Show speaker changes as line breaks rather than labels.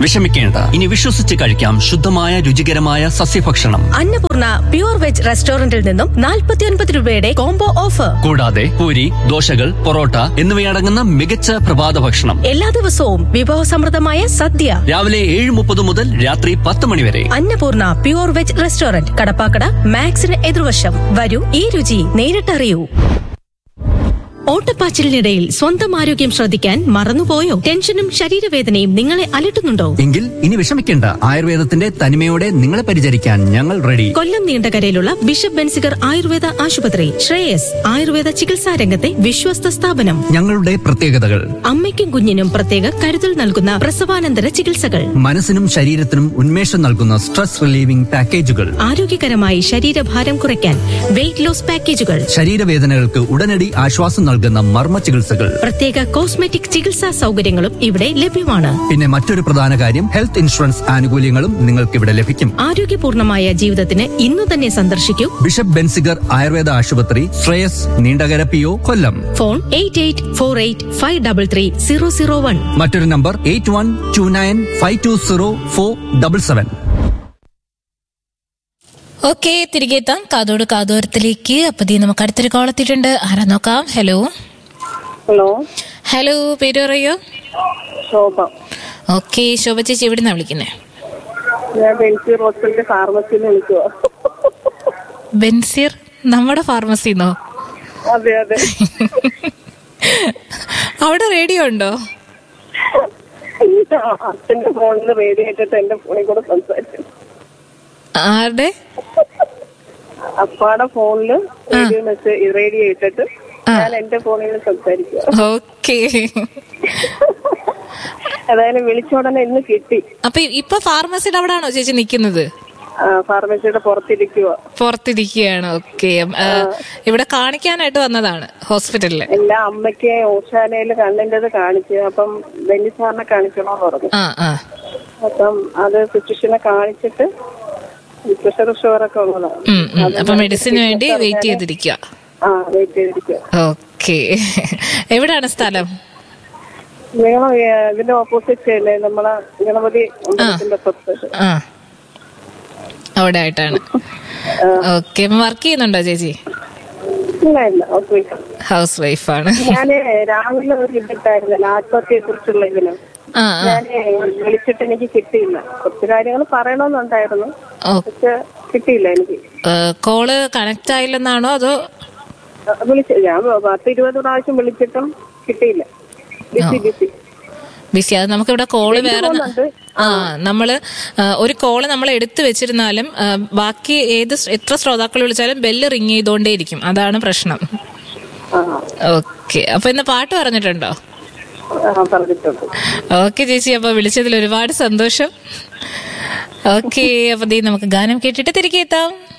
വിഷമിക്കേണ്ട ഇനി വിശ്വസിച്ച് കഴിക്കാം ശുദ്ധമായ രുചികരമായ സസ്യഭക്ഷണം
അന്നപൂർണ പ്യൂർ വെജ് റെസ്റ്റോറന്റിൽ നിന്നും 49 രൂപയുടെ കോംബോ ഓഫർ
കൂടാതെ പൂരി ദോശകൾ പൊറോട്ട എന്നിവയടങ്ങുന്ന മികച്ച പ്രഭാത ഭക്ഷണം
എല്ലാ ദിവസവും വിഭവസമൃദ്ധമായ സദ്യ
രാവിലെ ഏഴ് മുപ്പത് മുതൽ രാത്രി പത്ത് മണി വരെ
Annapoorna pure veg restaurant Kadappakada മാക്സിന് എതിർവശം വരൂ ഈ രുചി നേരിട്ടറിയൂ ഓട്ടപ്പാച്ചിലിനിടയിൽ സ്വന്തം ആരോഗ്യം ശ്രദ്ധിക്കാൻ മറന്നുപോയോ ടെൻഷനും ശരീരവേദനയും നിങ്ങളെ അലട്ടുന്നുണ്ടോ
എങ്കിൽ ഇനി വിഷമിക്കേണ്ട ആയുർവേദത്തിന്റെ തനിമയോടെ നിങ്ങളെ പരിചരിക്കാൻ ഞങ്ങൾ റെഡി
കൊല്ലം നീണ്ടകരയിലുള്ള ബിഷപ്പ് ബെൻസിഗർ ആയുർവേദ ആശുപത്രി ശ്രേയസ് ആയുർവേദ ചികിത്സാ രംഗത്തെ വിശ്വസ്ത സ്ഥാപനം
ഞങ്ങളുടെ പ്രത്യേകതകൾ
അമ്മയ്ക്കും കുഞ്ഞിനും പ്രത്യേക കരുതൽ നൽകുന്ന പ്രസവാനന്തര ചികിത്സകൾ
മനസ്സിനും ശരീരത്തിനും ഉന്മേഷം നൽകുന്ന സ്ട്രെസ് റിലീവിംഗ് പാക്കേജുകൾ
ആരോഗ്യകരമായി ശരീരഭാരം കുറയ്ക്കാൻ വെയിറ്റ് ലോസ് പാക്കേജുകൾ
ശരീരവേദനകൾക്ക് ഉടനടി ആശ്വാസം നൽകുന്ന മർമ്മ ചികിത്സകൾ
പ്രത്യേക കോസ്മെറ്റിക് ചികിത്സാ സൗകര്യങ്ങളും ഇവിടെ ലഭ്യമാണ്
പിന്നെ മറ്റൊരു പ്രധാന കാര്യം ഹെൽത്ത് ഇൻഷുറൻസ് ആനുകൂല്യങ്ങളും നിങ്ങൾക്ക് ഇവിടെ ലഭിക്കും
ആരോഗ്യപൂർണമായ ജീവിതത്തിന് ഇന്നു തന്നെ സന്ദർശിക്കൂ
ബിഷപ്പ് ബെൻസിഗർ ആയുർവേദ ആശുപത്രി Shreyas Neendakara P O Kollam
phone eight eight four eight five double three zero zero one
മറ്റൊരു number eight one two nine five two zero four double seven
okay തിരികെ എത്താം കാതോട് കാതോരത്തിലേക്ക് അപ്പൊ ദേ നമുക്ക് അടുത്തൊരു കോൾ എത്തിയിട്ടുണ്ട് ആരാ നോക്കാം ഹലോ
ഹലോ
ഹലോ പേര് പറയോ
ശോഭ
ഓക്കെ ശോഭ ചേച്ചി എവിടുന്നാ വിളിക്കുന്നേ
ഞാൻ ബെൻസി ഹോസ്പിറ്റലിന്റെ ഫാർമസിയിൽ നിന്ന് വിളിക്കുക
ബെൻസീർ നമ്മുടെ ഫാർമസിന്നോ
അതെ അതെ
അവിടെ റേഡിയോ ഉണ്ടോ
അച്ഛന്റെ ഫോണിൽ നിന്ന് റേഡിയോ ഇട്ടിട്ട് എന്റെ ഫോണിൽ കൂടെ സംസാരിച്ചു
ആരുടെ
അപ്പാടെ ഫോണില് റേഡിയോ മെസ്സേജ് റേഡിയോ ഇട്ടിട്ട് ഞാൻ എന്റെ ഫോണിൽ നിന്ന് സംസാരിക്കുക
ഓക്കെ
അതായത് വിളിച്ച ഉടനെ ഇന്ന് കിട്ടി
അപ്പൊ ഇപ്പൊ ഫാർമസിയുടെ അവിടെ ആണോ ചേച്ചി നിക്കുന്നത്
ആ, ഫാർമസിയുടെ പുറത്തിരിക്കുക
പുറത്തിരിക്കുകയാണ് ഓക്കെ ഇവിടെ കാണിക്കാനായിട്ട് വന്നതാണ് ഹോസ്പിറ്റലില്
എല്ലാ അമ്മയ്ക്ക് ഓശാലയില് കണ്ണിന്റേത് കാണിച്ചു അപ്പം ബെന്നി സാറിനെ കാണിക്കണോന്ന് പറഞ്ഞു
ആ ആ
അപ്പം അത് ഫിസിഷ്യനെ കാണിച്ചിട്ട് പ്രഷർ ഷുഗറൊക്കെ ഉള്ളതാണ്
ഉം, ഉം. അപ്പൊ മെഡിസിന് വേണ്ടി വെയിറ്റ് ചെയ്തിരിക്കുക
ആ വെയിറ്റ് ചെയ്തിരിക്കുക
ഓക്കെ എവിടാണ് സ്ഥലം
നിങ്ങൾ ഇതിന്റെ ഓപ്പോസിറ്റ് അല്ലേ നമ്മളെ ഗണപതി അമ്പലത്തിന്റെ അപ്പുറത്ത്
ആ അവിടെ ആയിട്ടാണ് ഓക്കെ വർക്ക് ചെയ്യുന്നുണ്ടോ ചേച്ചി
ഇല്ല ഇല്ല ഓക്കെ
ഹൗസ് വൈഫാണ്
ഞാന് രാവിലെ ഒരു ഇതിട്ടായിരുന്നു ആത്മഹത്യയെ കുറിച്ചുള്ള ഇതിന്
ആ ആ
ഞാന് വിളിച്ചിട്ട് എനിക്ക് കിട്ടിയില്ല കുറച്ച് കാര്യങ്ങൾ പറയണമെന്നുണ്ടായിരുന്നു
ഓ
പക്ഷെ കിട്ടിയില്ല എനിക്ക്
കോള് കണക്ട് ആയില്ലെന്നാണോ അതോ
വിളിച്ചു ഞാൻ പത്ത് ഇരുപത് പ്രാവശ്യം വിളിച്ചിട്ടും കിട്ടിയില്ല ബിസി ബിസി
ബിസി അത് നമുക്കിവിടെ കോള് വേറെ ന-
പോകുന്നുണ്ട്.
ആ നമ്മള് ആ, ഒരു കോള് നമ്മൾ എടുത്തു വെച്ചിരുന്നാലും ആ, ബാക്കി ഏത് സ്- എത്ര ശ്രോതാക്കൾ വിളിച്ചാലും ബെല്ല് റിങ് ചെയ്തോണ്ടേയിരിക്കും അതാണ് പ്രശ്നം
ആ
ഓക്കെ അപ്പൊ ഇന്ന് പാട്ട് പറഞ്ഞിട്ടുണ്ടോ
ആ, പറഞ്ഞിട്ടുണ്ട്
ഓക്കെ ചേച്ചി അപ്പൊ വിളിച്ചതിൽ ഒരുപാട് സന്തോഷം ഓക്കെ അപ്പൊ ദേ നമുക്ക് ഗാനം കേട്ടിട്ട് തിരികെ എത്താം